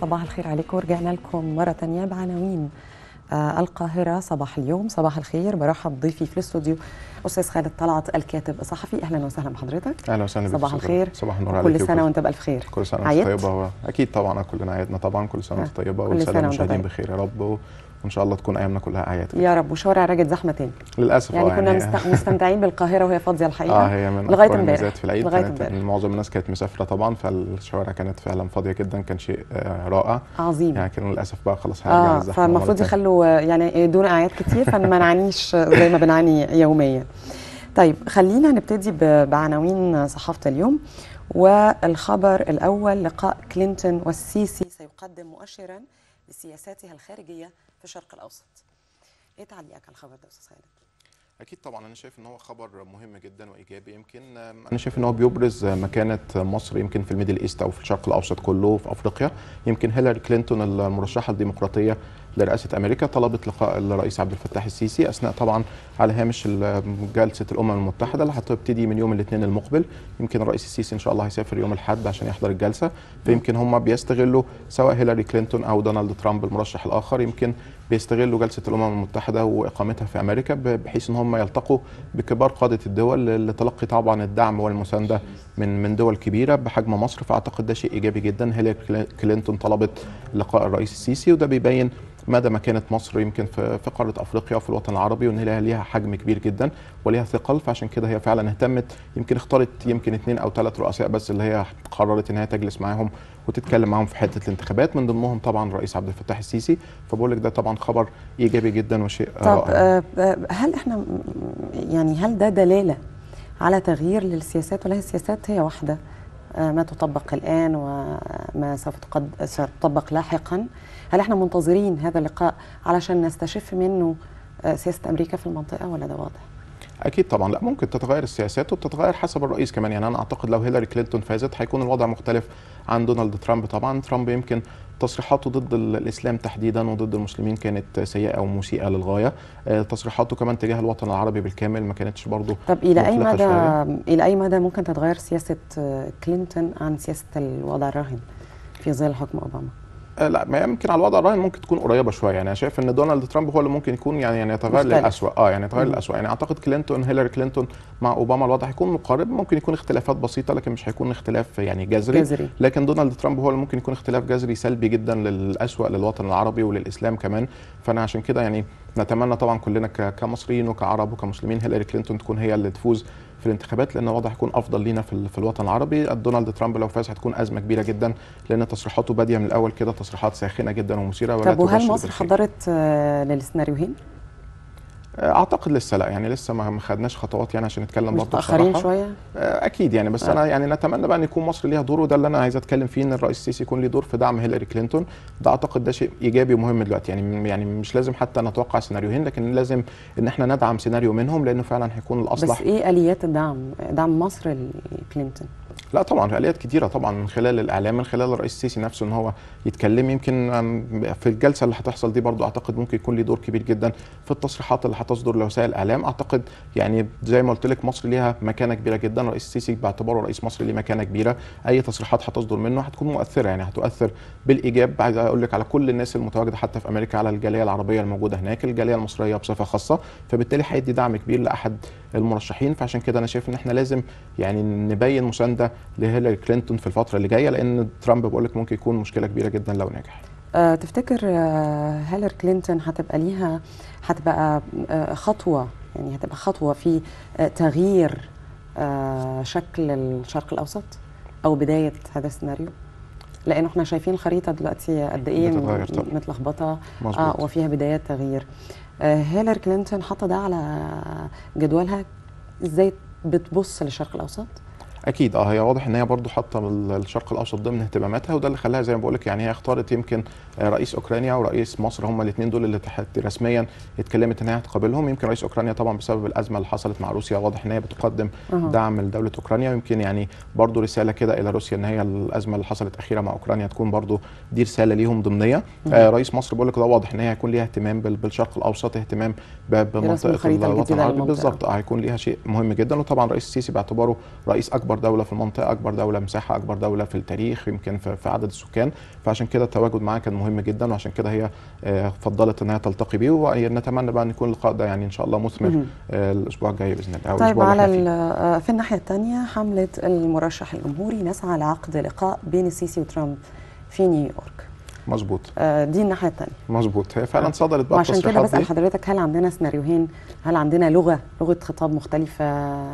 صباح الخير عليكم ورجعنا لكم مرة تانية بعناوين آه القاهرة صباح اليوم صباح الخير برحب ضيفي في الاستوديو أستاذ خالد طلعت الكاتب الصحفي أهلا وسهلا بحضرتك اهلا وسهلا بك صباح أستاذ الخير صباح النور عليك كل سنة وأنت بألف خير كل سنه عيدت؟ وانت طيبه اكيد طبعا كلنا عيدنا طبعا كل سنه وانت طيبه كل والساده سنة وأنت المشاهدين طيب. بخير يا رب و- وان شاء الله تكون ايامنا كلها اعياد كده. يا رب وشوارع رجت زحمة تاني للاسف يعني آه، كنا مست... مستمتعين بالقاهرة وهي فاضية الحقيقة اه هي من لغاية أكبر امبارح. الميزات في العيد لغاية كانت امبارح. إن معظم الناس كانت مسافره طبعا فالشوارع كانت فعلا فاضيه جدا كان شيء آه رائع عظيم يعني كان للاسف بقى خلاص هيرجع اه للزحمه مرة فالمفروض تانية. يخلوا آه، يعني دون اعياد كتير فما نعانيش زي ما بنعاني يوميا طيب خلينا نبتدي ب- بعناوين صحافه اليوم والخبر الاول لقاء كلينتون والسيسي سيقدم مؤشرا لسياساتها الخارجيه في الشرق الاوسط ايه تعليقك على الخبر ده استاذ خالد اكيد طبعا انا شايف ان هو خبر مهم جدا وايجابي يمكن آم، انا شايف ان هو بيبرز مكانه مصر يمكن في الميدل ايست او في الشرق الاوسط كله في افريقيا يمكن هيلاري كلينتون المرشحه الديمقراطيه لرئاسه امريكا طلبت لقاء الرئيس عبد الفتاح السيسي اثناء طبعا على هامش ال- جلسه الامم المتحده اللي هتبتدي من يوم الاثنين المقبل يمكن الرئيس السيسي ان شاء الله هيسافر يوم الاحد عشان يحضر الجلسه فيمكن هم بيستغلوا سواء هيلاري كلينتون او دونالد ترامب المرشح الاخر يمكن بيستغلوا جلسه الامم المتحده واقامتها في امريكا ب- بحيث ان هم يلتقوا بكبار قاده الدول لتلقي طبعا الدعم والمسانده من من دول كبيره بحجم مصر فاعتقد ده شيء ايجابي جدا هيلاري كلي- كلينتون طلبت لقاء الرئيس السيسي وده بيبين مدى مكانه مصر يمكن في في قاره افريقيا وفي الوطن العربي وان هي ليها حجم كبير جدا وليها ثقل فعشان كده هي فعلا اهتمت يمكن اختارت يمكن اثنين او ثلاث رؤساء بس اللي هي قررت ان هي تجلس معاهم وتتكلم معاهم في حته الانتخابات من ضمنهم طبعا الرئيس عبد الفتاح السيسي فبقول لك ده طبعا خبر ايجابي جدا وشيء طب رائع آه، آه، هل احنا م- يعني هل ده دلاله على تغيير للسياسات ولا هي السياسات هي واحده آه، ما تطبق الان وما سوف تقد... ستطبق لاحقا هل احنا منتظرين هذا اللقاء علشان نستشف منه آه، سياسه امريكا في المنطقه ولا ده واضح؟ اكيد طبعا لا ممكن تتغير السياسات وبتتغير حسب الرئيس كمان يعني انا اعتقد لو هيلاري كلينتون فازت هيكون الوضع مختلف عن دونالد ترامب طبعا ترامب يمكن تصريحاته ضد ال- الاسلام تحديدا وضد المسلمين كانت سيئه ومسيئه للغايه آه، تصريحاته كمان تجاه الوطن العربي بالكامل ما كانتش برضه طب الى اي مطلقة مدى شوية. الى اي مدى ممكن تتغير سياسه آه، كلينتون عن سياسه الوضع الراهن في ظل حكم اوباما؟ آه، لا ما يمكن على الوضع الراهن ممكن تكون قريبه شويه يعني انا شايف ان دونالد ترامب هو اللي ممكن يكون يعني يعني يتغير مختلف. للاسوء اه يعني يتغير مم. للاسوء يعني اعتقد كلينتون هيلاري كلينتون مع اوباما الوضع هيكون مقارب ممكن يكون اختلافات بسيطه لكن مش هيكون اختلاف يعني جذري جذري لكن دونالد ترامب هو اللي ممكن يكون اختلاف جذري سلبي جدا للأسوأ للوطن العربي وللإسلام كمان فأنا عشان كده يعني نتمنى طبعا كلنا ك- كمصريين وكعرب وكمسلمين هيلاري كلينتون تكون هي اللي تفوز في الانتخابات لان الوضع هيكون افضل لينا في, ال- في الوطن العربي دونالد ترامب لو فاز هتكون ازمه كبيره جدا لان تصريحاته باديه من الاول كده تصريحات ساخنه جدا ومثيره ولا طب وهل تبشر مصر بالخير. حضرت آه، للسيناريوهين؟ اعتقد لسه لا يعني لسه ما ما خدناش خطوات يعني عشان نتكلم مش برضه متاخرين بصراحة. شويه؟ آه، اكيد يعني بس آه. انا يعني نتمنى بقى ان يكون مصر ليها دور وده اللي انا عايز اتكلم فيه ان الرئيس السيسي يكون ليه دور في دعم هيلاري كلينتون ده اعتقد ده شيء ايجابي ومهم دلوقتي يعني يعني مش لازم حتى نتوقع سيناريوهين لكن لازم ان احنا ندعم سيناريو منهم لانه فعلا هيكون الاصلح بس ايه اليات الدعم دعم مصر لكلينتون لا طبعا في اليات كتيره طبعا من خلال الاعلام من خلال الرئيس السيسي نفسه ان هو يتكلم يمكن أم، في الجلسه اللي هتحصل دي برضو اعتقد ممكن يكون ليه دور كبير جدا في التصريحات اللي هتصدر لوسائل الاعلام اعتقد يعني زي ما قلت لك مصر ليها مكانه كبيره جدا الرئيس السيسي باعتباره رئيس مصر ليه مكانه كبيره اي تصريحات هتصدر منه هتكون مؤثره يعني هتؤثر بالايجاب عايز اقول لك على كل الناس المتواجده حتى في امريكا على الجاليه العربيه الموجوده هناك الجاليه المصريه بصفه خاصه فبالتالي هيدي دعم كبير لاحد المرشحين فعشان كده انا شايف ان احنا لازم يعني نبين مسانده لهيلاري كلينتون في الفتره اللي جايه لان ترامب بقول لك ممكن يكون مشكله كبيره جدا لو نجح أه تفتكر أه هيلاري كلينتون هتبقى ليها هتبقى أه خطوه يعني هتبقى خطوه في أه تغيير أه شكل الشرق الاوسط او بدايه هذا السيناريو لانه احنا شايفين الخريطه دلوقتي قد ايه بتتغير طبعا. متلخبطه اه مظبوط وفيها بدايات تغيير آه هيلاري كلينتون حاطه ده على جدولها ازاي بتبص للشرق الاوسط اكيد اه هي واضح ان هي برضو حاطه ال- الشرق الاوسط ضمن اهتماماتها وده اللي خلاها زي ما بقول لك يعني هي اختارت يمكن آه، رئيس اوكرانيا ورئيس مصر هم الاثنين دول اللي تحت رسميا اتكلمت ان هي هتقابلهم يمكن رئيس اوكرانيا طبعا بسبب الازمه اللي حصلت مع روسيا واضح ان هي بتقدم أها. دعم لدوله اوكرانيا ويمكن يعني برضو رساله كده الى روسيا ان هي الازمه اللي حصلت اخيرا مع اوكرانيا تكون برضو دي رساله ليهم ضمنيه آه رئيس مصر بقول لك ده واضح ان هي هيكون ليها اهتمام بال- بالشرق الاوسط اهتمام ب- بمنطقه الخريطة الوطن الجديدة العربي للمنطقة. بالظبط اه هيكون ليها شيء مهم جدا وطبعا رئيس السيسي باعتباره رئيس اكبر اكبر دوله في المنطقه اكبر دوله مساحه اكبر دوله في التاريخ يمكن في, في عدد السكان فعشان كده التواجد معاه كان مهم جدا وعشان كده هي آه، فضلت انها تلتقي بيه ونتمنى بقى ان يكون اللقاء ده يعني ان شاء الله مثمر مهم. آه، الاسبوع الجاي باذن الله أو طيب الأسبوع اللي على إحنا فيه. ال- آه، في الناحية الثانية حملة المرشح الجمهوري نسعى لعقد لقاء بين السيسي وترامب في نيويورك مظبوط آه، دي الناحية الثانية مظبوط هي فعلا آه. صدرت بقى وعشان كده التصريحات بسأل دي حضرتك هل عندنا سيناريوهين هل عندنا لغة لغة خطاب مختلفة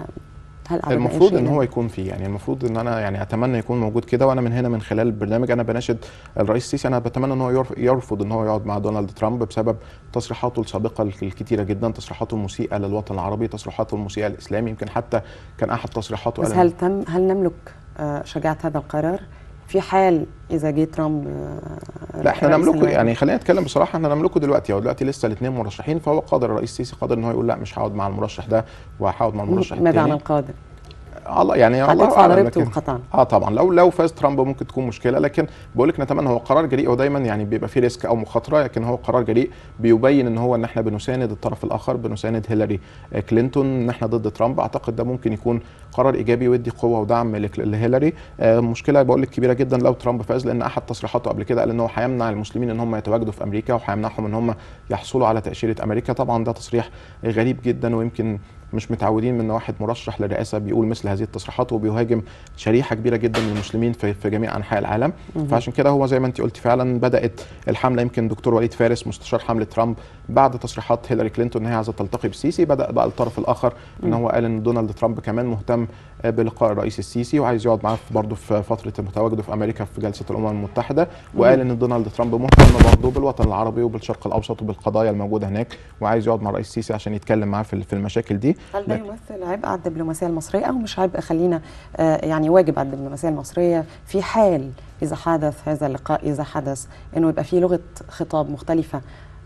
هل أعرضنا أي المفروض شيء ان هو لل- يكون فيه يعني المفروض ان انا يعني اتمنى يكون موجود كده وانا من هنا من خلال البرنامج انا بناشد الرئيس السيسي انا بتمنى ان هو يرف- يرفض ان هو يقعد مع دونالد ترامب بسبب تصريحاته السابقه الك- الكتيره جدا تصريحاته المسيئه للوطن العربي تصريحاته المسيئه للاسلام يمكن حتى كان احد تصريحاته بس قال هل تم هل نملك آه، شجاعة هذا القرار في حال إذا جه ترامب آه، لا احنا رئيس نملكه الولايات؟ يعني خلينا نتكلم بصراحه احنا نملكه دلوقتي هو دلوقتي لسه الاثنين مرشحين فهو قادر الرئيس السيسي قادر ان هو يقول لا مش هقعد مع المرشح ده وهقعد مع المرشح ماذا عن الثاني القادم؟ الله يعني الله هتدفع اعلم ضريبته لكن قطعا اه طبعا لو لو فاز ترامب ممكن تكون مشكله لكن بقول لك نتمنى هو قرار جريء هو دايما يعني بيبقى فيه ريسك او مخاطره لكن هو قرار جريء بيبين ان هو ان احنا بنساند الطرف الاخر بنساند هيلاري آه، كلينتون ان احنا ضد ترامب اعتقد ده ممكن يكون قرار ايجابي ويدي قوه ودعم لك- لهيلاري آه، مشكله بقول لك كبيره جدا لو ترامب فاز لان احد تصريحاته قبل كده قال ان هو هيمنع المسلمين ان هم يتواجدوا في امريكا وهيمنعهم ان هم يحصلوا على تاشيره امريكا طبعا ده تصريح غريب جدا ويمكن مش متعودين من واحد مرشح للرئاسه بيقول مثل هذه التصريحات وبيهاجم شريحه كبيره جدا من المسلمين في, في جميع انحاء العالم فعشان كده هو زي ما انت قلتي فعلا بدات الحمله يمكن دكتور وليد فارس مستشار حمله ترامب بعد تصريحات هيلاري كلينتون ان هي عايزه تلتقي بالسيسي بدا بقى الطرف الاخر ان هو قال ان دونالد ترامب كمان مهتم بلقاء الرئيس السيسي وعايز يقعد معاه في- برضه في فتره تواجده في امريكا في جلسه الامم المتحده وقال ان دونالد ترامب مهتم برضه بالوطن العربي وبالشرق الاوسط وبالقضايا الموجوده هناك وعايز يقعد مع الرئيس السيسي عشان يتكلم معاه في في المشاكل دي هل ده يمثل عبء على الدبلوماسيه المصريه او مش عبء خلينا آه، يعني واجب على الدبلوماسيه المصريه في حال اذا حدث هذا اللقاء اذا حدث انه يبقى في لغه خطاب مختلفه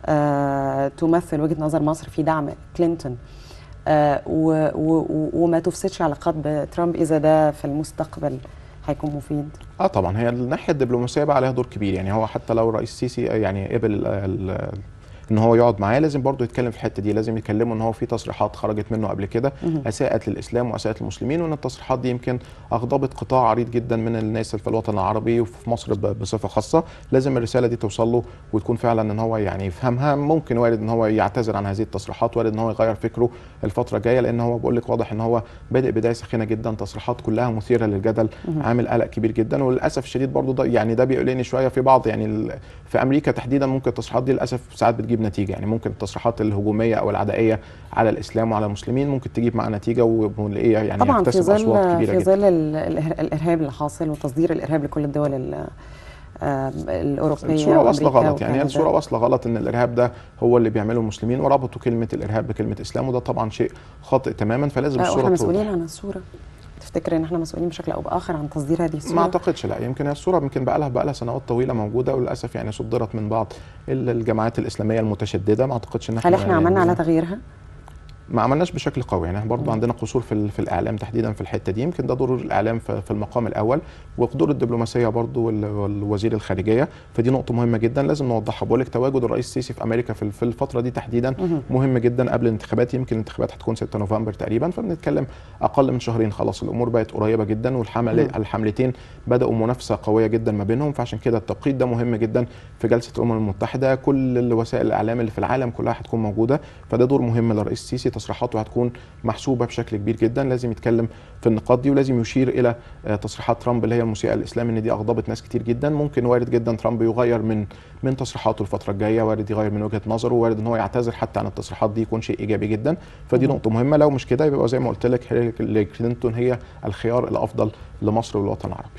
آه، تمثل وجهه نظر مصر في دعم كلينتون آه، و- و- و- وما تفسدش علاقات بترامب اذا ده في المستقبل هيكون مفيد اه طبعا هي الناحيه الدبلوماسيه بقى عليها دور كبير يعني هو حتى لو الرئيس السيسي يعني قبل ال- ال- ان هو يقعد معاه لازم برضه يتكلم في الحته دي لازم يكلمه ان هو في تصريحات خرجت منه قبل كده اساءت للاسلام واساءت للمسلمين وان التصريحات دي يمكن اغضبت قطاع عريض جدا من الناس اللي في الوطن العربي وفي مصر ب- بصفه خاصه لازم الرساله دي توصل له وتكون فعلا ان هو يعني يفهمها ممكن وارد ان هو يعتذر عن هذه التصريحات وارد ان هو يغير فكره الفتره الجايه لان هو بقول لك واضح ان هو بادئ بدايه سخينه جدا تصريحات كلها مثيره للجدل عامل قلق كبير جدا وللاسف الشديد برضو ده يعني ده بيقلقني شويه في بعض يعني ال- في امريكا تحديدا ممكن التصريحات دي للاسف ساعات بتجيب نتيجه يعني ممكن التصريحات الهجوميه او العدائيه على الاسلام وعلى المسلمين ممكن تجيب معاها نتيجه ونلاقيها يعني طبعا في يكتسب اصوات ظل كبيره في جدا ظل ال- الإر- الارهاب اللي حاصل وتصدير الارهاب لكل الدول ال- آه، الاوروبيه الصوره واصله وأمريكا غلط يعني هي وكندا. الصوره واصله غلط ان الارهاب ده هو اللي بيعمله المسلمين وربطوا كلمه الارهاب بكلمه اسلام وده طبعا شيء خاطئ تماما فلازم لا الصوره واحنا توضح. مسؤولين عن الصوره تفتكر ان احنا مسؤولين بشكل او باخر عن تصدير هذه الصوره ما اعتقدش لا يمكن هي الصوره يمكن بقى لها بقى لها سنوات طويله موجوده وللاسف يعني صدرت من بعض ال- الجماعات الاسلاميه المتشدده ما اعتقدش ان احنا هل احنا عملنا يعني على تغييرها ما عملناش بشكل قوي يعني برضه عندنا قصور في, ال- في الاعلام تحديدا في الحته دي يمكن ده دور الاعلام في, في المقام الاول ودور الدبلوماسيه برضه وال- والوزير الخارجيه فدي نقطه مهمه جدا لازم نوضحها بقول لك تواجد الرئيس السيسي في امريكا في, في الفتره دي تحديدا مهم جدا قبل الانتخابات يمكن الانتخابات هتكون 6 نوفمبر تقريبا فبنتكلم اقل من شهرين خلاص الامور بقت قريبه جدا والحمل الحملتين بداوا منافسه قويه جدا ما بينهم فعشان كده التوقيت ده مهم جدا في جلسه الامم المتحده كل وسائل الاعلام اللي في العالم كلها هتكون موجوده فده دور مهم للرئيس السيسي تصريحاته هتكون محسوبه بشكل كبير جدا لازم يتكلم في النقاط دي ولازم يشير الى آه، تصريحات ترامب اللي هي المسيئه للاسلام ان دي اغضبت ناس كتير جدا ممكن وارد جدا ترامب يغير من من تصريحاته الفتره الجايه وارد يغير من وجهه نظره وارد ان هو يعتذر حتى عن التصريحات دي يكون شيء ايجابي جدا فدي نقطه مهمه لو مش كده يبقى زي ما قلت لك هيلاري كلينتون هي الخيار الافضل لمصر والوطن العربي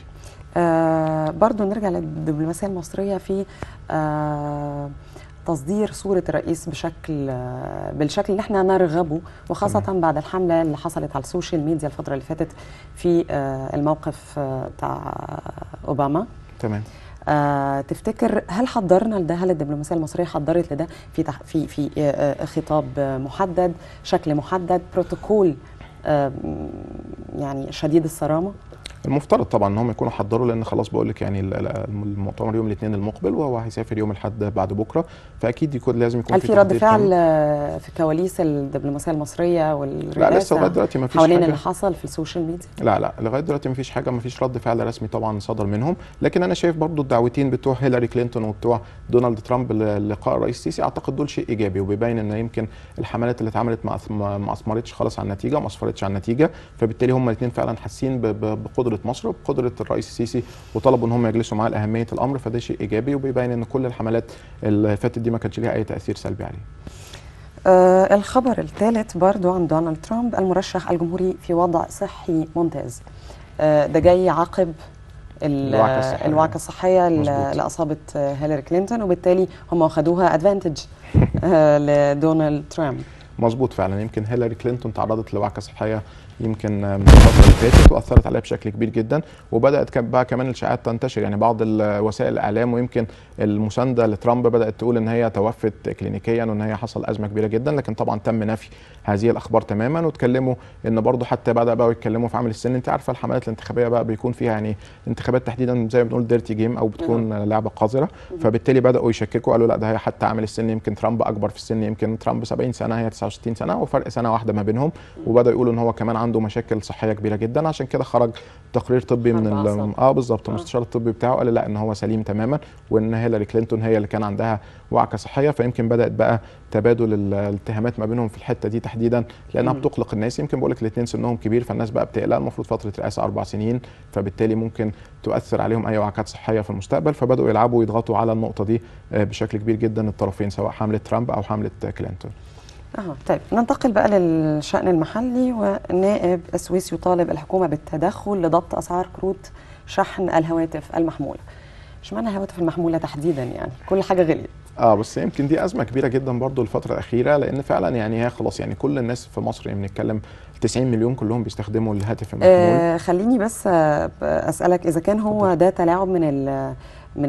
آه برضو نرجع للدبلوماسيه المصريه في آه تصدير صورة الرئيس بشكل آه بالشكل اللي احنا نرغبه وخاصة تمام. بعد الحملة اللي حصلت على السوشيال ميديا الفترة اللي فاتت في آه الموقف آه بتاع أوباما تمام آه تفتكر هل حضرنا لده هل الدبلوماسيه المصريه حضرت لده في تح في في آه آه خطاب آه محدد شكل محدد بروتوكول آه يعني شديد الصرامه المفترض طبعا ان هم يكونوا حضروا لان خلاص بقول لك يعني ال- ال- المؤتمر يوم الاثنين المقبل وهو هيسافر يوم الاحد بعد بكره فاكيد يكون لازم يكون هل في رد تحضير فعل كامل. آه، في كواليس الدبلوماسيه المصريه لا والرئاسه لسه لغايه دلوقتي ما فيش حوالين حاجه اللي حصل في السوشيال ميديا لا لا لغايه دلوقتي مفيش حاجه مفيش رد فعل رسمي طبعا صدر منهم لكن انا شايف برضو الدعوتين بتوع هيلاري كلينتون وبتوع دونالد ترامب للقاء الرئيس السيسي اعتقد دول شيء ايجابي وبيبين ان يمكن الحملات اللي اتعملت ما أث- ما ما اثمرتش خالص على النتيجه وما اثرتش على النتيجه فبالتالي هم الاثنين فعلا حاسين ب- ب- بقدره مصر وبقدره الرئيس السيسي وطلبوا ان هم يجلسوا معاه لاهميه الامر فده شيء ايجابي وبيبين ان كل الحملات اللي فاتت دي ما كانش ليها اي تاثير سلبي عليه آه الخبر الثالث برضو عن دونالد ترامب المرشح الجمهوري في وضع صحي ممتاز آه ده جاي عقب ال- الوعكة الصحية. الوعكة الصحية اللي مظبوط. اللي أصابت آه، هيلاري كلينتون وبالتالي هم أخذوها أدفانتج آه لدونالد ترامب مظبوط فعلا يمكن هيلاري كلينتون تعرضت لوعكه صحيه يمكن من الفتره اللي فاتت واثرت عليها بشكل كبير جدا وبدات كان بقى كمان الاشاعات تنتشر يعني بعض ال- وسائل الاعلام ويمكن المسانده لترامب بدات تقول ان هي توفت كلينيكيا وان هي حصل ازمه كبيره جدا لكن طبعا تم نفي هذه الاخبار تماما واتكلموا ان برضه حتى بدا بقى يتكلموا في عامل السن انت عارفه الحملات الانتخابيه بقى بيكون فيها يعني انتخابات تحديدا زي ما بنقول ديرتي جيم او بتكون لعبه قذره فبالتالي بداوا يشككوا قالوا لا ده هي حتى عامل السن يمكن ترامب اكبر في السن يمكن ترامب 70 سنه هي 69 سنه وفرق سنه واحده ما بينهم وبداوا يقولوا ان هو كمان عنده مشاكل صحيه كبيره جدا عشان كده خرج تقرير طبي من حرب ال- أعصاب. اه بالظبط آه. المستشار الطبي بتاعه قال لا ان هو سليم تماما وان هيلاري كلينتون هي اللي كان عندها وعكه صحيه فيمكن بدات بقى تبادل ال- الاتهامات ما بينهم في الحته دي تحديدا لانها مم. بتقلق الناس يمكن بقول لك الاثنين سنهم كبير فالناس بقى بتقلق المفروض فتره رئاسه اربع سنين فبالتالي ممكن تؤثر عليهم اي وعكات صحيه في المستقبل فبداوا يلعبوا ويضغطوا على النقطه دي آه، بشكل كبير جدا الطرفين سواء حمله ترامب او حمله كلينتون أها طيب ننتقل بقى للشأن المحلي والنائب السويسي يطالب الحكومة بالتدخل لضبط أسعار كروت شحن الهواتف المحمولة اشمعنى الهواتف المحمولة تحديدا يعني كل حاجة غليت اه بس يمكن دي ازمه كبيره جدا برضو الفتره الاخيره لان فعلا يعني هي خلاص يعني كل الناس في مصر يعني بنتكلم 90 مليون كلهم بيستخدموا الهاتف المحمول آه خليني بس آه أسألك إذا كان هو ده تلاعب من ال من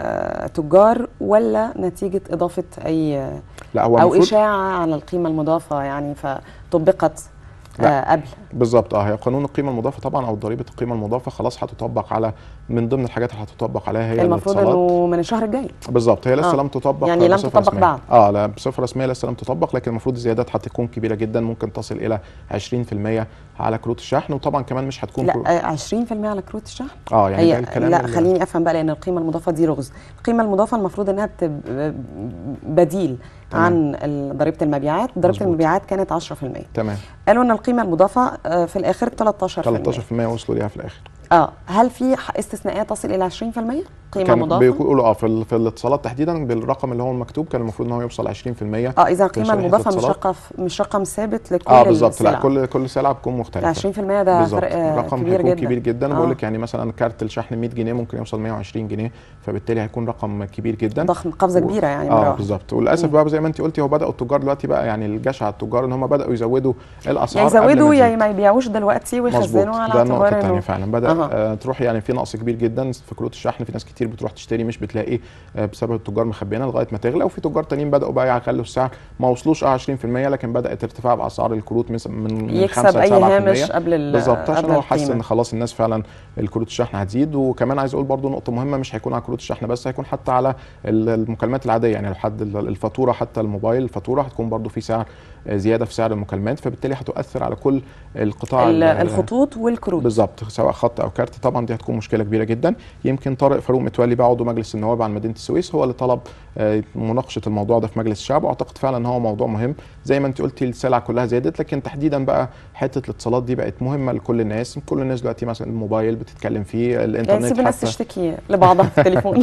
التجار ولا نتيجة إضافة أي لا هو أو المفروض إشاعة على القيمة المضافة يعني فطبقت آه قبل بالظبط اه هي قانون القيمه المضافه طبعا او ضريبه القيمه المضافه خلاص هتطبق على من ضمن الحاجات اللي هتطبق عليها هي المفروض الاتصالات. إنه من الشهر الجاي بالظبط هي لسه آه. لم تطبق يعني لم بصفة تطبق رسمية. بعد. اه لا بصفه رسميه لسه لم تطبق لكن المفروض الزيادات هتكون كبيره جدا ممكن تصل الى 20% على كروت الشحن وطبعا كمان مش هتكون كرو- لا آه، 20% على كروت الشحن اه يعني ده هي الكلام لا اللي- خليني افهم بقى لان القيمه المضافه دي رغز القيمه المضافه المفروض انها بتبقى بديل تمام. عن ال- ضريبه المبيعات ضريبه مظبوط. المبيعات كانت 10% تمام قالوا ان القيمه المضافه آه، في الاخر 13% 13% وصلوا ليها في الاخر اه هل في ح- استثناءات تصل الى 20% قيمه كان مضافه بيقولوا اه في, ال- في الاتصالات تحديدا بالرقم اللي هو المكتوب كان المفروض ان هو يوصل 20% اه اذا القيمه شريحة المضافه مش الاتصالات. رقم مش رقم ثابت لكل اه بالظبط لا السلع. كل كل سلعه بتكون مختلفه 20% ده بالظبط فرق آه، رقم كبير هيكون جدا كبير جدا آه. بقول لك يعني مثلا كارت الشحن 100 جنيه ممكن يوصل 120 جنيه فبالتالي هيكون رقم كبير جدا ضخم قفزه و- كبيره يعني مره اه واحدة. بالظبط وللاسف مم. بقى زي ما انت قلتي هو بداوا التجار دلوقتي بقى يعني الجشع على التجار ان هم بداوا يزودوا يا الاسعار قبل ما يزودوا يا تزيد. ما يبيعوش دلوقتي مظبوط ويخزنوا على ده النقطة اعتبار الثانية انه فعلا بدأ أها. آه تروح يعني في نقص كبير جدا في كروت الشحن في ناس كتير بتروح تشتري مش بتلاقي آه بسبب التجار مخبينها لغاية ما تغلى وفي تجار تانيين بدأوا بقى يخلوا السعر ما وصلوش اه 20% لكن بدأت ارتفاع بأسعار الكروت مثلا من من يكسب 5 ل اي 7% هامش قبل ال- بالظبط عشان قبل هو حس القيمة. ان خلاص الناس فعلا الكروت الشحن هتزيد وكمان عايز اقول برضو نقطه مهمه مش هيكون على كروت الشحن بس هيكون حتى على ال- المكالمات العاديه يعني لو حد ال- الفاتوره حتى الموبايل الفاتوره هتكون برضو في سعر آه، زياده في سعر المكالمات فبالتالي هتؤثر على كل القطاع ال- ال- الخطوط والكروت بالظبط سواء خط او كارت طبعا دي هتكون مشكله كبيره جدا يمكن طارق فاروق متولي بقى عضو مجلس النواب عن مدينه السويس هو اللي طلب آه، مناقشه الموضوع ده في مجلس الشعب واعتقد فعلا ان هو موضوع مهم زي ما انت قلتي السلع كلها زادت لكن تحديدا بقى حته الاتصالات دي بقت مهمه لكل الناس كل الناس دلوقتي مثلا الموبايل بتتكلم فيه يعني الانترنت سيب الناس حتى تشتكي لبعضها في التليفون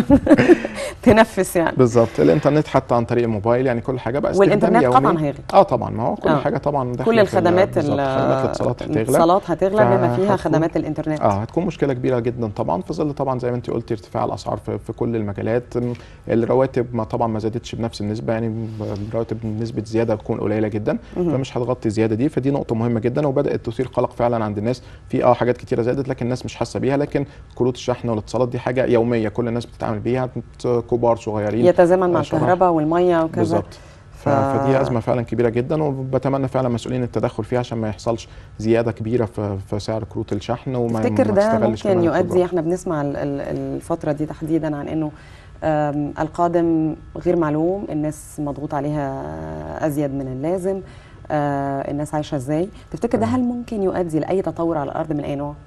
تنفس يعني بالظبط الانترنت حتى عن طريق الموبايل يعني كل حاجه بقى استخدام والإنترنت يومي. طبعاً هيغلى. اه طبعا ما هو كل آه. حاجه طبعا داخلة كل في ال- الخدمات بالظبط، ال- خدمات الاتصالات هتغلى الاتصالات هتغلى بما فيها فهتكون- خدمات الانترنت اه هتكون مشكله كبيره جدا طبعا في ظل طبعا زي ما انت قلتي ارتفاع الاسعار في, في كل المجالات م، الرواتب ما طبعا ما زادتش بنفس النسبه يعني م، الرواتب نسبه زياده هتكون قليله جدا مهم. فمش هتغطي الزياده دي فدي نقطه مهمه جدا وبدات تثير قلق فعلا عند الناس في اه حاجات كتيره زادت لكن الناس مش حاسه بيها لكن كروت الشحن والاتصالات دي حاجه يوميه كل الناس بتتعامل بيها كبار صغيرين يتزامن مع آه، شبه. الكهرباء والميه وكذا بالظبط ف... فدي ازمه فعلا كبيره جدا وبتمنى فعلا مسؤولين التدخل فيها عشان ما يحصلش زياده كبيره في, في سعر كروت الشحن وما تفتكر ما ده تستغلش ممكن كمان يؤدي الخبرات. احنا بنسمع ال- ال- الفتره دي تحديدا عن انه آم، القادم غير معلوم الناس مضغوط عليها ازيد من اللازم آه، الناس عايشه ازاي تفتكر ده تمام. هل ممكن يؤدي لاي تطور على الارض من اي نوع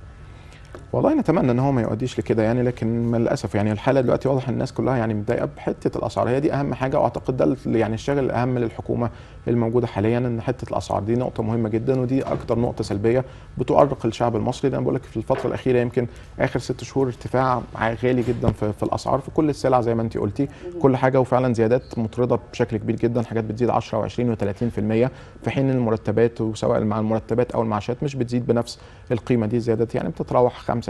والله نتمنى ان هو ما يؤديش لكده يعني لكن من للاسف يعني الحاله دلوقتي واضح الناس كلها يعني متضايقه بحته الاسعار هي دي اهم حاجه واعتقد ده ال- يعني الشغل الاهم للحكومه الموجوده حاليا ان حته الاسعار دي نقطه مهمه جدا ودي اكتر نقطه سلبيه بتؤرق الشعب المصري لان بقول لك في الفتره الاخيره يمكن اخر ست شهور ارتفاع ع- غالي جدا في, في الاسعار في كل السلع زي ما انت قلتي كل حاجه وفعلا زيادات مطرده بشكل كبير جدا حاجات بتزيد 10 و20 و30% في حين المرتبات وسواء مع المرتبات او المعاشات مش بتزيد بنفس القيمه دي الزيادات يعني بتتراوح 5% 10%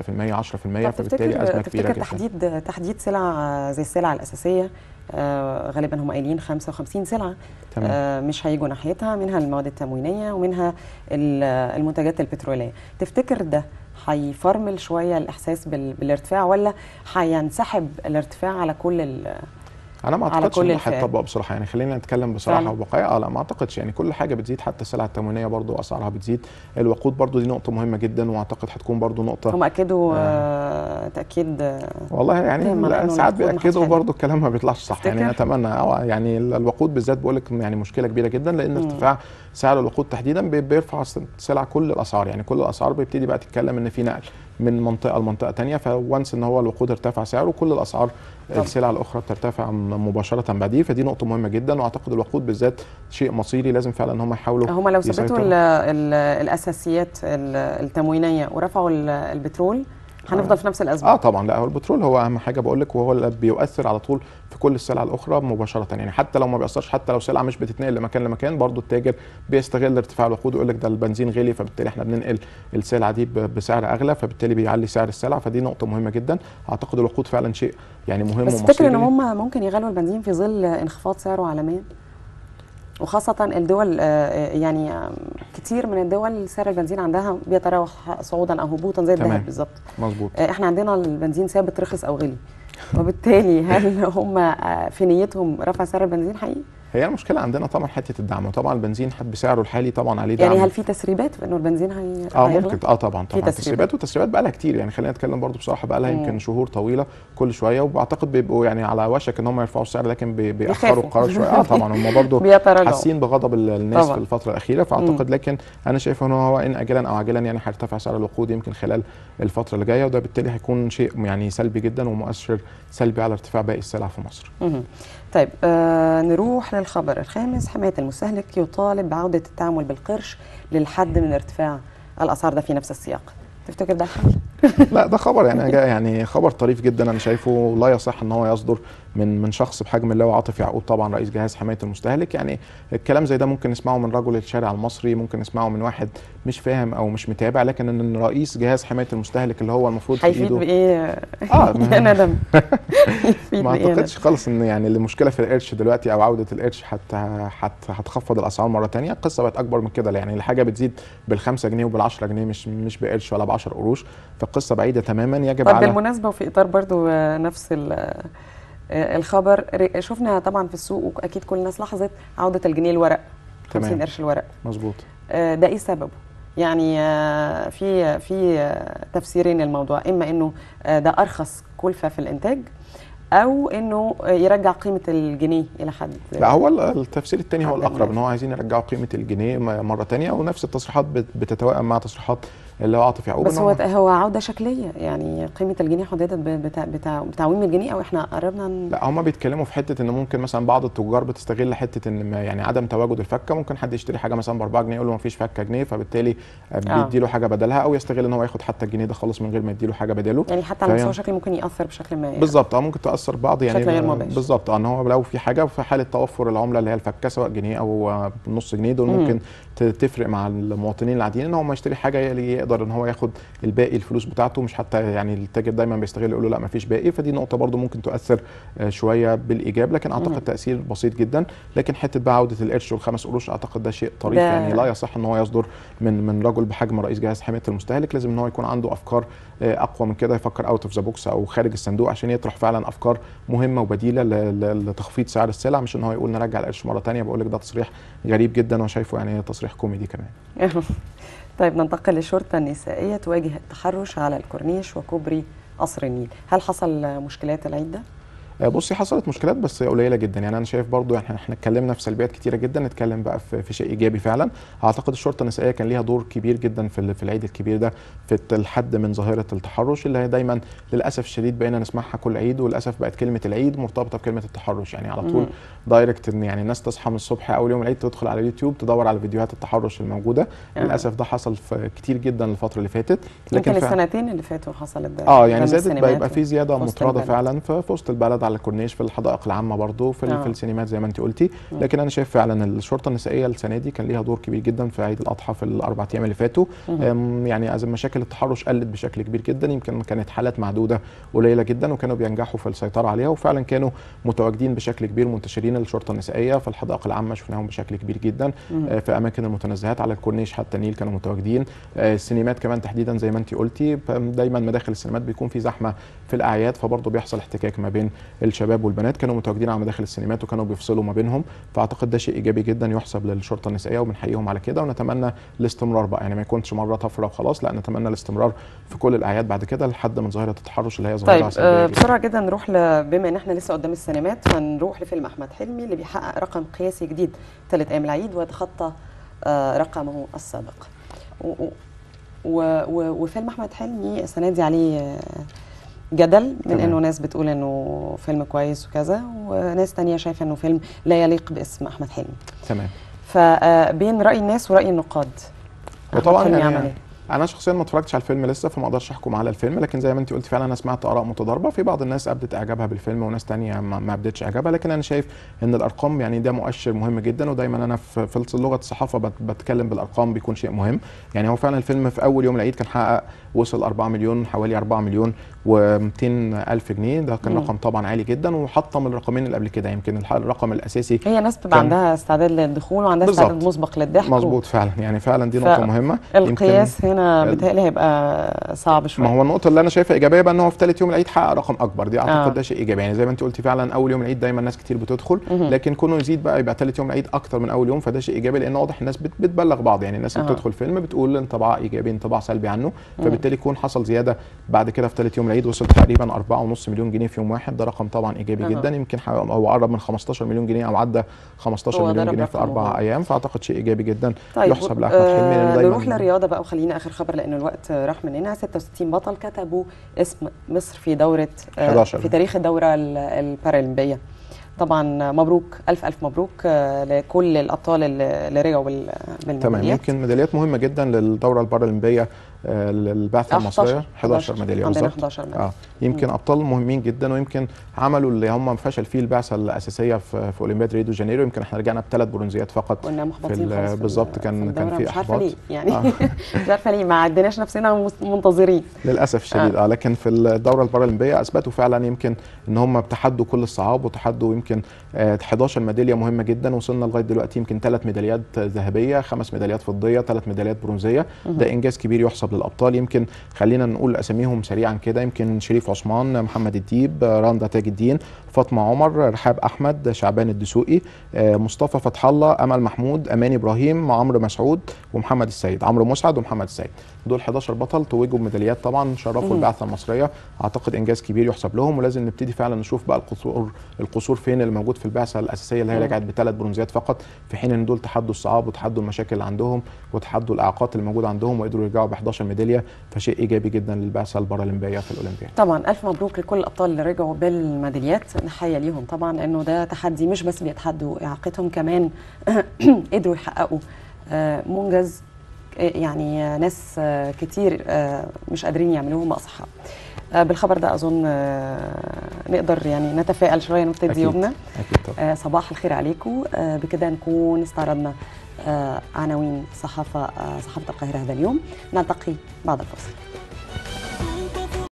طب فبالتالي ازمه كبيره تفتكر جدا تحديد تحديد سلع زي السلع الاساسيه آه، غالبا هم قايلين 55 سلعه تمام آه، مش هيجوا ناحيتها منها المواد التموينيه ومنها ال- المنتجات البتروليه تفتكر ده هيفرمل شويه الاحساس بال- بالارتفاع ولا هينسحب الارتفاع على كل ال- انا ما على اعتقدش كل انه الفئات. هيطبق بصراحه يعني خلينا نتكلم بصراحه فعلا. وبقايا اه لا ما اعتقدش يعني كل حاجه بتزيد حتى السلع التموينيه برضو اسعارها بتزيد الوقود برضو دي نقطه مهمه جدا واعتقد هتكون برضو نقطه هم اكدوا آه، تاكيد آه، والله يعني دايماً لا، إنه ساعات الوقود بياكدوا محدش برضو الكلام ما بيطلعش صح يعني تفتكر؟ اتمنى اه يعني ال- الوقود بالذات بقول لك يعني مشكله كبيره جدا لان مم. ارتفاع سعر الوقود تحديدا بي- بيرفع س- سلع كل الاسعار يعني كل الاسعار بيبتدي بقى تتكلم ان في نقل من منطقه لمنطقه تانية فوانس ان هو الوقود ارتفع سعره كل الاسعار طب. السلع الاخرى بترتفع م- مباشره بعديه فدي نقطه مهمه جدا واعتقد الوقود بالذات شيء مصيري لازم فعلا ان هم يحاولوا هم لو ثبتوا يسيطروا. ال- ال- الاساسيات ال- التموينيه ورفعوا ال- البترول هنفضل في نفس الازمه اه طبعا لا هو البترول هو اهم حاجه بقول لك وهو اللي بيؤثر على طول في كل السلع الاخرى مباشره يعني حتى لو ما بيأثرش حتى لو سلعه مش بتتنقل لمكان لمكان برضو التاجر بيستغل ارتفاع الوقود ويقول لك ده البنزين غلي فبالتالي احنا بننقل السلعه دي ب- بسعر اغلى فبالتالي بيعلي سعر السلع فدي نقطه مهمه جدا اعتقد الوقود فعلا شيء يعني مهم بس تفتكر ان ومصيري هم ممكن يغلوا البنزين في ظل انخفاض سعره عالميا وخاصة الدول آه، يعني آم، كتير من الدول سعر البنزين عندها بيتراوح صعودا او هبوطا زي تمام. الذهب بالظبط مظبوط آه، احنا عندنا البنزين ثابت رخص او غلي وبالتالي هل هم آه، في نيتهم رفع سعر البنزين حقيقي؟ هي المشكله عندنا طبعا حته الدعم وطبعا البنزين حد بسعره الحالي طبعا عليه دعم يعني هل في تسريبات في انه البنزين هي اه هيغلى؟ ممكن اه طبعا في طبعا تسريبات. تسريبات وتسريبات بقى لها كتير يعني خلينا نتكلم برضو بصراحه بقى لها مم. يمكن شهور طويله كل شويه وبعتقد بيبقوا يعني على وشك ان هم يرفعوا السعر لكن بي- بيأخروا بيخافوا. القرار شويه اه طبعا هم برضو بيتراجعوا حاسين بغضب ال- الناس طبعاً. في الفتره الاخيره فاعتقد لكن انا شايف ان هو ان اجلا او عاجلا يعني هيرتفع سعر الوقود يمكن خلال الفتره اللي جايه وده بالتالي هيكون شيء يعني سلبي جدا ومؤثر سلبي على ارتفاع باقي السلع في مصر مهم. طيب آه نروح للخبر الخامس حماية المستهلك يطالب بعودة التعامل بالقرش للحد من ارتفاع الأسعار ده في نفس السياق تفتكر ده الحل؟ لا ده خبر يعني جاء يعني خبر طريف جدا انا شايفه لا يصح ان هو يصدر من من شخص بحجم اللواء عاطف يعقوب طبعا رئيس جهاز حمايه المستهلك يعني الكلام زي ده ممكن نسمعه من رجل الشارع المصري ممكن نسمعه من واحد مش فاهم او مش متابع لكن ان رئيس جهاز حمايه المستهلك اللي هو المفروض في هيفيد ايده بإيه اه يا ندم يفيد ما بإيه يا اعتقدش خالص ان يعني المشكله في القرش دلوقتي او عوده القرش حتى حت هتخفض الاسعار مره تانية القصه بقت اكبر من كده يعني الحاجه بتزيد بالخمسة جنيه وبال10 جنيه مش مش بقرش ولا ب10 قروش فالقصه بعيده تماما يجب طب على بالمناسبة وفي إطار برضو آه، نفس ال- آه، الخبر ر- شفنا طبعا في السوق وأكيد كل الناس لاحظت عودة الجنيه الورق 50 تمام. قرش الورق مظبوط آه، ده ايه سببه؟ يعني آه، في في آه، تفسيرين للموضوع اما انه آه، ده ارخص كلفه في الانتاج او انه آه، يرجع قيمه الجنيه الى حد لا هو ال- التفسير الثاني هو حد الاقرب أدنى. ان هو عايزين يرجعوا قيمه الجنيه م- مره تانية ونفس التصريحات بت- بتتوائم مع تصريحات اللي هو عاطف يعقوب بس إن هو هو عوده شكليه يعني قيمه الجنيه حددت ب- بتاع بتاع بتعويم الجنيه او احنا قربنا ن- لا هم بيتكلموا في حته ان ممكن مثلا بعض التجار بتستغل حته ان ما- يعني عدم تواجد الفكه ممكن حد يشتري حاجه مثلا ب 4 جنيه يقول له ما فيش فكه جنيه فبالتالي آه. بيدي له حاجه بدلها او يستغل ان هو ياخد حتى الجنيه ده خالص من غير ما يدي له حاجه بداله يعني حتى على فهي- مستوى شكلي ممكن ياثر بشكل ما يعني. بالظبط اه ممكن تاثر بعض يعني بشكل غير ب- مباشر. بالظبط اه ان هو لو في حاجه في حاله توفر العمله اللي هي الفكه سواء جنيه او آه، نص جنيه دول مم. ممكن ت- تفرق مع المواطنين العاديين ان هو ما يشتري حاجه يقدر يقدر ان هو ياخد الباقي الفلوس بتاعته مش حتى يعني التاجر دايما بيستغل يقول له لا ما فيش باقي فدي نقطه برده ممكن تؤثر آه، شويه بالايجاب لكن اعتقد تاثير بسيط جدا لكن حته بقى عوده القرش والخمس قروش اعتقد ده شيء طريف ده- يعني لا يصح ان هو يصدر من من رجل بحجم رئيس جهاز حمايه المستهلك لازم ان هو يكون عنده افكار آه، اقوى من كده يفكر اوت اوف ذا بوكس او خارج الصندوق عشان يطرح فعلا افكار مهمه وبديله ل- ل- لتخفيض سعر السلع مش ان هو يقول نرجع القرش مره ثانيه بقول لك ده تصريح غريب جدا وشايفه يعني تصريح كوميدي كمان طيب ننتقل للشرطة النسائية تواجه التحرش على الكورنيش وكوبري قصر النيل هل حصل مشكلات العيد ده؟ آه، بصي حصلت مشكلات بس قليله جدا يعني انا شايف برضو يعني احنا اتكلمنا في سلبيات كتيره جدا نتكلم بقى في, في شيء ايجابي فعلا اعتقد الشرطه النسائيه كان ليها دور كبير جدا في ال- في العيد الكبير ده في الت- الحد من ظاهره التحرش اللي هي دايما للاسف الشديد بقينا نسمعها كل عيد وللاسف بقت كلمه العيد مرتبطه بكلمه التحرش يعني على طول مم. دايركت ان يعني الناس تصحى من الصبح اول يوم العيد تدخل على اليوتيوب تدور على فيديوهات التحرش الموجوده آه. للاسف ده حصل في كتير جدا الفتره اللي فاتت يمكن فع- السنتين اللي فاتوا حصلت ده اه قدام يعني زادت السينمات بقى يبقى في زياده في وسط مطرده البلد. فعلا في في وسط البلد على الكورنيش في الحدائق العامه برضو في, آه. آه. في السينمات زي ما انت قلتي مم. لكن انا شايف فعلا الشرطه النسائيه السنه دي كان ليها دور كبير جدا في عيد الاضحى في الاربع ايام اللي فاتوا مم. أم، يعني أز- مشاكل التحرش قلت بشكل كبير جدا يمكن كانت حالات معدوده قليله جدا وكانوا بينجحوا في السيطره عليها وفعلا كانوا متواجدين بشكل كبير منتشرين الشرطه النسائيه في الحدائق العامه شفناهم بشكل كبير جدا مم. آه، في اماكن المتنزهات على الكورنيش حتى النيل كانوا متواجدين آه، السينمات كمان تحديدا زي ما انت قلتي ف- دايما مداخل السينمات بيكون في زحمه في الاعياد فبرضه بيحصل احتكاك ما بين الشباب والبنات كانوا متواجدين على مداخل السينمات وكانوا بيفصلوا ما بينهم فاعتقد ده شيء ايجابي جدا يحسب للشرطه النسائيه وبنحييهم على كده ونتمنى الاستمرار بقى يعني ما يكونش مره طفره وخلاص لا نتمنى الاستمرار في كل الاعياد بعد كده لحد من ظاهره التحرش اللي هي ظاهره طيب سلبيه آه، جداً. بسرعه جدا نروح ل... بما ان احنا لسه قدام السينمات فنروح لفيلم احمد حلمي اللي بيحقق رقم قياسي جديد ثلاث ايام العيد ويتخطى آه، رقمه السابق و... و... و... و... وفيلم احمد حلمي السنه دي عليه آه، جدل من تمام. انه ناس بتقول انه فيلم كويس وكذا وناس تانية شايفه انه فيلم لا يليق باسم احمد حلمي تمام فبين راي الناس وراي النقاد أحمد وطبعا حلمي يعني عمل ايه؟ انا شخصيا ما اتفرجتش على الفيلم لسه فما اقدرش احكم على الفيلم لكن زي ما انت قلت فعلا انا سمعت اراء متضاربه في بعض الناس ابدت اعجابها بالفيلم وناس تانية ما ما ابدتش اعجابها لكن انا شايف ان الارقام يعني ده مؤشر مهم جدا ودايما انا في في لغه الصحافه بت- بتكلم بالارقام بيكون شيء مهم يعني هو فعلا الفيلم في اول يوم العيد كان حقق وصل 4 مليون حوالي 4 مليون و200 الف جنيه ده كان مم. رقم طبعا عالي جدا وحطم الرقمين اللي قبل كده يمكن الح- الرقم الاساسي هي ناس بتبقى كان- عندها استعداد للدخول وعندها بالظبط. استعداد مسبق للضحك مظبوط فعلا يعني فعلا دي ف- نقطه مهمه القياس هنا ال- بيتهيألي هيبقى صعب شويه ما هو النقطة اللي أنا شايفها إيجابية بقى إن هو في ثالث يوم العيد حقق رقم أكبر دي أعتقد آه. ده شيء إيجابي يعني زي ما أنت قلتي فعلا أول يوم العيد دايما ناس كتير بتدخل مهم. لكن كونه يزيد بقى يبقى ثالث يوم العيد أكتر من أول يوم فده شيء إيجابي لأن واضح الناس بت- بتبلغ بعض يعني الناس اللي آه. بتدخل فيلم بتقول انطباع إيجابي انطباع سلبي عنه مم. فبالتالي يكون حصل زيادة بعد كده في ثالث يوم العيد وصل تقريبا 4.5 مليون جنيه في يوم واحد ده رقم طبعا إيجابي آه. جدا يمكن ح- هو قرب من 15 مليون جنيه أو عدى 15 هو مليون ضرب جنيه في رقم أربع مهم. أيام فأعتقد شيء إيجابي جدا طيب يحسب لأحمد حلمي لأنه آه دايما نروح للرياضه بقى وخلينا اخر خبر لان الوقت راح مننا 66 بطل كتبوا اسم مصر في دوره آه 11. في تاريخ الدوره ال- البارالمبيه طبعا مبروك الف الف مبروك آه لكل الابطال اللي اللي رجعوا بال- تمام بالميداليات يمكن ميداليات مهمه جدا للدوره البارالمبيه آه، للبعثه آه، المصريه 11 ميداليه عندنا بالظبط 11 ميداليه اه يمكن ابطال مهمين جدا ويمكن عملوا اللي هم فشل فيه البعثه الاساسيه في, في اولمبياد ريو دي جانيرو يمكن احنا رجعنا بثلاث برونزيات فقط كنا في محبطين ال- خالص في بالظبط ال- كان- في كان الدورة. في مش عارفه إحباط. ليه يعني آه. مش عارفه ليه ما عدناش نفسنا مس- منتظرين للاسف الشديد اه لكن في الدوره البارالمبيه اثبتوا فعلا يمكن ان هم تحدوا كل الصعاب وتحدوا يمكن آه، 11 ميداليه مهمه جدا وصلنا لغايه دلوقتي يمكن ثلاث ميداليات ذهبيه خمس ميداليات فضيه ثلاث ميداليات برونزيه ده انجاز كبير يحسب للابطال يمكن خلينا نقول اساميهم سريعا كده يمكن شريف عثمان محمد الديب آه، رندا تاج الدين فاطمه عمر رحاب احمد شعبان الدسوقي آه، مصطفى فتح الله امل محمود اماني ابراهيم عمرو مسعود ومحمد السيد عمرو مسعد ومحمد السيد دول 11 بطل توجوا بميداليات طبعا شرفوا مم. البعثه المصريه اعتقد انجاز كبير يحسب لهم ولازم نبتدي فعلا نشوف بقى القصور القصور فين اللي موجود في البعثه الاساسيه اللي هي مم. رجعت بثلاث برونزيات فقط في حين ان دول تحدوا الصعاب وتحدوا المشاكل اللي عندهم وتحدوا الاعاقات اللي موجوده عندهم وقدروا يرجعوا ب 11 ميداليه فشيء ايجابي جدا للبعثه البارالمبيه في الاولمبياد طبعا الف مبروك لكل الابطال اللي رجعوا بالميداليات نحيا ليهم طبعا لانه ده تحدي مش بس بيتحدوا اعاقتهم كمان قدروا يحققوا آه، منجز آه، يعني آه، ناس آه، كتير آه، مش قادرين يعملوه هم اصحاب آه، بالخبر ده اظن آه، نقدر يعني نتفائل شويه نبتدي أكيد. يومنا اكيد طبعا آه، صباح الخير عليكم آه، بكده نكون استعرضنا عناوين صحافة صحافة القاهرة هذا اليوم نلتقي بعد الفاصل